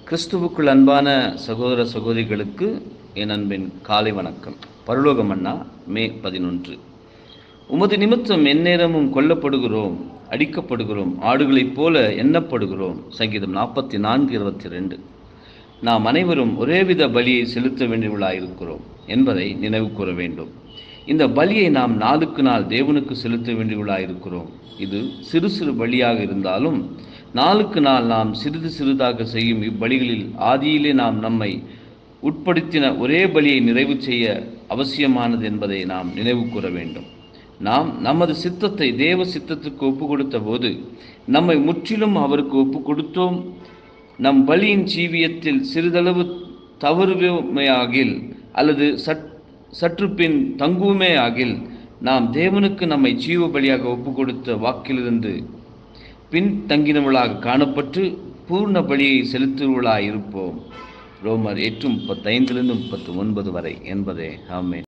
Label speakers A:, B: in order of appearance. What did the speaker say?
A: கிறிஸ்துவுக்குள் அன்பான சகோதர சகோதரிகளுக்கு என் அன்பின் காலை வணக்கம் பரலோக மன்னா மே பதினொன்று உமது நிமித்தம் எந்நேரமும் கொல்லப்படுகிறோம் அடிக்கப்படுகிறோம் ஆடுகளைப் போல எண்ணப்படுகிறோம் சங்கீதம் நாற்பத்தி நான்கு இருபத்தி ரெண்டு நாம் அனைவரும் ஒரேவித பலியை செலுத்த வேண்டியவர்களாயிருக்கிறோம் என்பதை நினைவு கூற வேண்டும் இந்த பலியை நாம் நாளுக்கு நாள் தேவனுக்கு செலுத்த வேண்டியவர்களாயிருக்கிறோம் இது சிறு சிறு பலியாக இருந்தாலும் நாளுக்கு நாள் நாம் சிறிது சிறிதாக செய்யும் இப்பலிகளில் ஆதியிலே நாம் நம்மை உட்படுத்தின ஒரே பலியை நிறைவு செய்ய அவசியமானது என்பதை நாம் நினைவு கூற வேண்டும் நாம் நமது சித்தத்தை தேவ சித்தத்துக்கு ஒப்பு கொடுத்த போது நம்மை முற்றிலும் அவருக்கு ஒப்பு கொடுத்தோம் நம் பலியின் ஜீவியத்தில் சிறிதளவு தவறுமையாகில் அல்லது சட் சற்று பின் தங்குவுமே ஆகில் நாம் தேவனுக்கு நம்மை ஜீவ பலியாக ஒப்பு கொடுத்த வாக்கிலிருந்து பின் தங்கினவளாக காணப்பட்டு பூர்ண பலியை செலுத்துவளாக இருப்போம் ரோமர் எட்டு முப்பத்தைந்திலிருந்து முப்பத்து ஒன்பது வரை என்பதே ஆமே